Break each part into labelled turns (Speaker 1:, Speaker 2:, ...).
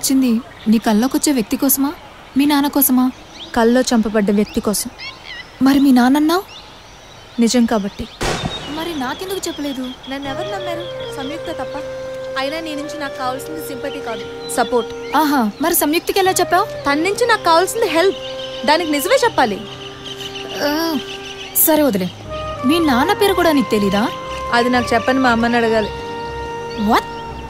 Speaker 1: వచ్చింది నీ కల్లోకొచ్చే వ్యక్తి కోసమా మీ నాన్న కోసమా
Speaker 2: కల్లో చంపబడ్డ వ్యక్తి కోసం
Speaker 1: మరి మీ నాన్నన్నావు
Speaker 2: నిజం కాబట్టి
Speaker 1: మరి నాకెందుకు చెప్పలేదు
Speaker 2: నన్ను ఎవరు నమ్మారు సంయుక్త తప్ప అయినా నీ నుంచి నాకు కావాల్సింది సింపతి కాదు సపోర్ట్
Speaker 1: ఆహా మరి సంయుక్తికి ఎలా చెప్పావు
Speaker 2: తన నుంచి నాకు కావాల్సింది హెల్ప్ దానికి నిజమే చెప్పాలి
Speaker 1: సరే వదిలే మీ నాన్న పేరు కూడా నీకు తెలీదా
Speaker 2: అది నాకు చెప్పని మా అమ్మని అడగాలి
Speaker 1: వాట్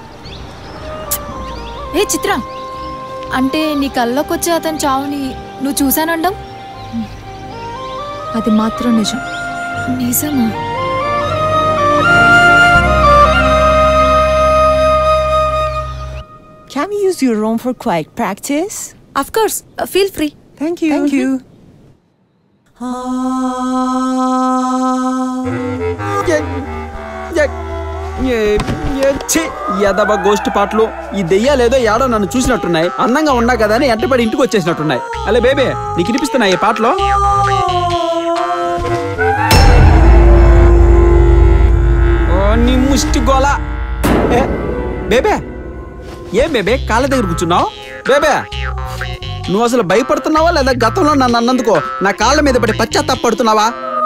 Speaker 1: ఏ చిత్ర అంటే నీ కల్లోకొచ్చే అతని చావుని నువ్వు చూశానండం
Speaker 2: అది మాత్రం నిజం
Speaker 1: నిజమా
Speaker 3: Can we use your room for quiet practice?
Speaker 2: Of course feel free
Speaker 3: Thank you. Thank you.
Speaker 4: యదవ గోష్టి పాటలు ఈ దెయ్యాలేదో ఏడో నన్ను చూసినట్టున్నాయి అందంగా ఉన్నా కదా అని ఎంటపడి ఇంటికి వచ్చేసినట్టున్నాయి అలే బేబే నీకు వినిపిస్తున్నాయి ఈ పాటలు ఓ నీ ముష్టి గోల ఏ, బేబే ఏం బేబే కాళ్ళ దగ్గర కూర్చున్నావు బేబే నువ్వు అసలు భయపడుతున్నావా లేదా గతంలో నన్ను అన్నందుకో నా కాళ్ళ మీద పడి పశ్చాత్తాపడుతున్నావా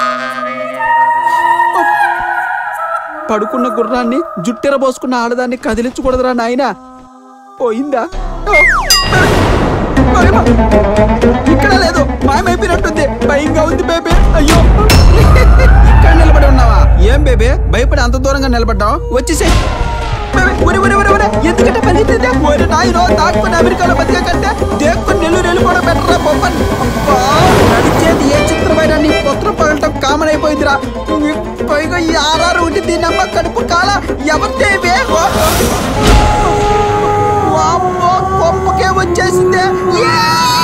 Speaker 4: పడుకున్న గుర్రాన్ని జుట్టెర పోసుకున్న ఆడదాన్ని కదిలించకూడదురా నాయన పోయిందా ఓ! భయమా? ఇక్కడ లేదు మాయమైపోయినట్టుంది భయంగా ఉంది బేబే అయ్యో ఇక్కడ నిలబడి ఉన్నావా ఏం బేబే భయపడి అంత దూరంగా నిలబడ్డావు వచ్చేసే ఎందుకంటే పరిగెత్తిందే ఓరి నాయనో దాక్కుని అమెరికాలో బతికే కంటే దేక్కుని నెల్లూరు వెళ్ళిపోవడం బెటరా బొమ్మన్ అబ్బా నడిచేది ఏ చిత్రమైన నీ పుత్రం పగలటం కామన్ అయిపోయిందిరా పైగా ఈ ఆరారు ఉండి దీని అమ్మ కడుపు కాల ఎవరిదేవే వామ్మో కొంపకే వచ్చేసిందే ఏ!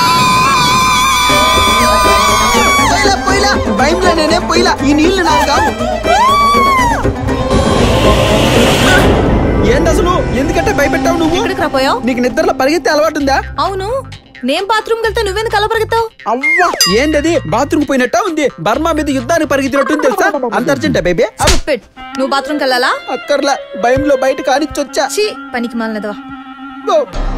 Speaker 4: పోయిలా పోయిలా భయంలో నేనే పోయిలా ఈ నీళ్లు నాకు కావు ఏంటి అసలు ఎందుకంటే భయపెట్టావు నువ్వు
Speaker 2: ఎక్కడికి రాపోయావు
Speaker 4: నీకు నిద్రలో పరిగెత్తే అలవాటు ఉందా
Speaker 2: అవును నేను బాత్రూమ్కి వెళ్తే నువ్వెందుకు అలా పరిగెత్తావు
Speaker 4: అవ్వా ఏంటది బాత్రూమ్ పోయినట్ట ఉంది బర్మా మీద యుద్ధానికి పరిగెత్తినట్టు తెలుసా అంత అర్జెంటా బేబీ
Speaker 2: Stupid. నువ్వు బాత్రూమ్కి వెళ్ళాలా
Speaker 4: అక్కర్లా భయంలో బయట కానిచ్చొచ్చా
Speaker 2: చీ పనికి మాలినదవా
Speaker 4: ఓ.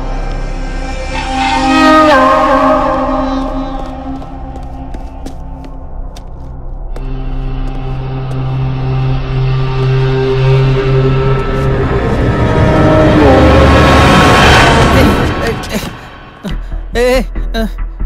Speaker 5: ఏ, ఏ,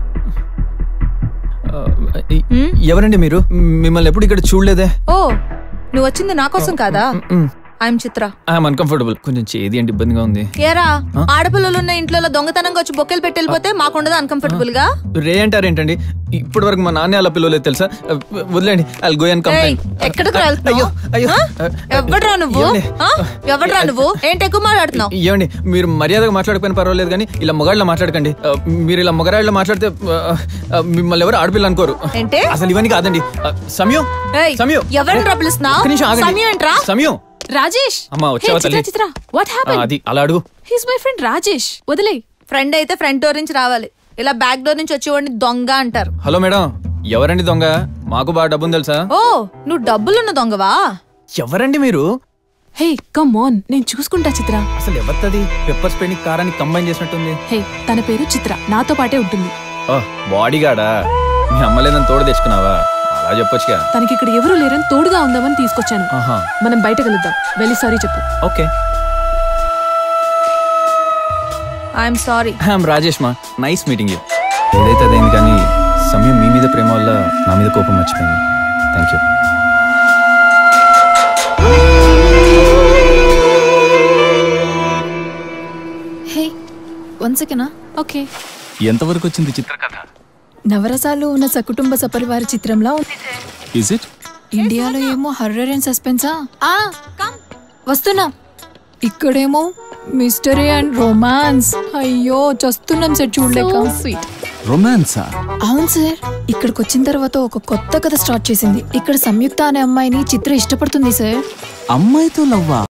Speaker 5: ఆ, ఎ- ఎవరండి మీరు మిమ్మల్ని ఎప్పుడు ఇక్కడ చూడలేదే
Speaker 2: ఓ నువ్వు వచ్చింది నా కోసం కాదా ఐఎమ్ చిత్ర
Speaker 5: ఐఎమ్ అన్కంఫర్టబుల్ కొంచెం చేది అంటే ఇబ్బందిగా ఉంది
Speaker 2: ఏరా ఆడపిల్లలు ఉన్న ఇంట్లో దొంగతనంగా వచ్చి బొక్కెలు పెట్టి వెళ్ళిపోతే మాకుండదు అన్కంఫర్టబుల్ గా
Speaker 5: రే అంటారేంటండి ఇప్పటి వరకు మా నాన్న అలా పిలవలేదు తెలుసా వదిలేండి ఐ గో అండ్
Speaker 2: ఏయ్,
Speaker 5: కంప్లైంట్
Speaker 2: ఎక్కడికి వెళ్తున్నావు
Speaker 5: అయ్యో
Speaker 2: ఎవడ్రా నువ్వు
Speaker 5: ఏమండి?
Speaker 2: ఆ? ఎవడ్రా నువ్వు ఏంటి ఎక్కువ మాట్లాడుతున్నావు
Speaker 5: ఏమండి మీరు మర్యాదగా మాట్లాడకపోయినా పర్వాలేదు కానీ ఇలా మొగాళ్ళ మాట్లాడకండి ఆ, మీరు ఇలా మొగరాళ్ళ మాట్లాడితే ఆ, ఆ, మిమ్మల్ని ఎవరు ఆడపిల్ల అనుకోరు
Speaker 2: ఏంటి?
Speaker 5: అసలు ఇవన్నీ కాదండి ఆ, సమయం
Speaker 2: ఏయ్,
Speaker 5: సమయం
Speaker 2: ఎవరిని పిలుస్తున్నావు
Speaker 5: ఒక్క నిమిషం ఆగండి.
Speaker 2: సమయం ఏంట్రా
Speaker 5: సమయం
Speaker 6: రాజేష్
Speaker 5: అమ్మా వచ్చావా
Speaker 6: Hey,
Speaker 5: తల్లి
Speaker 6: చిత్ర చిత్ర వాట్
Speaker 5: ఆ,
Speaker 6: హ్యాపెన్
Speaker 5: అది అలా అడుగు
Speaker 6: హీస్ మై ఫ్రెండ్ రాజేష్ వదిలే
Speaker 2: ఫ్రెండ్ అయితే ఫ్రంట్ డోర్ నుంచి రావాలి ఇలా బ్యాక్ డోర్ నుంచి వచ్చేవాడిని దొంగ అంటారు
Speaker 5: హలో మేడం ఎవరండి దొంగ మాకు బాగా డబ్బుంది తెలుసా
Speaker 2: ఓ నువ్వు డబ్బులున్న దొంగవా
Speaker 5: ఎవరండి మీరు
Speaker 6: హే కమ్ ఆన్ నేను చూసుకుంటా చిత్ర
Speaker 5: అసలు ఎవరిది పెప్పర్ స్ప్రే కారాన్ని కంబైన్ చేసినట్టుంది
Speaker 6: హే తన పేరు చిత్ర నాతో పాటే ఉంటుంది
Speaker 5: బాడీ గాడా మీ అమ్మలేదని తోడు తెచ్చుకున్నావా అలా చెప్పొచ్చుగా
Speaker 6: తనకి ఇక్కడ ఎవరు లేరని తోడుగా ఉందామని తీసుకొచ్చాను
Speaker 5: ఆహా
Speaker 6: మనం బయట కలుద్దాం వెళ్ళి సారీ చెప్పు
Speaker 5: okay
Speaker 2: I'm sorry
Speaker 5: I'm Rajesh మా నైస్ మీటింగ్ యూ ఏదైతే అదైంది కానీ సమయం మీ మీద ప్రేమ వల్ల నా మీద కోపం మర్చిపోయింది thank you
Speaker 1: hey one second
Speaker 6: okay
Speaker 5: ఎంతవరకు వచ్చింది చిత్రకథ
Speaker 1: నవరసాలు ఉన్న సకుటుంబ సపరివార చిత్రంలా ఉంది
Speaker 5: ఇస్ ఇట్
Speaker 1: ఇండియాలో ఏమో హర్రర్ అండ్ సస్పెన్సా ఆ వస్తున్నా ఇక్కడేమో మిస్టరీ అండ్ రొమాన్స్ అయ్యో చస్తున్నాం సార్ చూడలేక
Speaker 6: స్వీట్
Speaker 5: రొమాన్సా
Speaker 1: అవును సార్ ఇక్కడికి వచ్చిన తర్వాత ఒక కొత్త కథ స్టార్ట్ చేసింది ఇక్కడ సంయుక్త అనే అమ్మాయిని చిత్ర ఇష్టపడుతుంది సార్
Speaker 5: అమ్మాయితో లవ్వా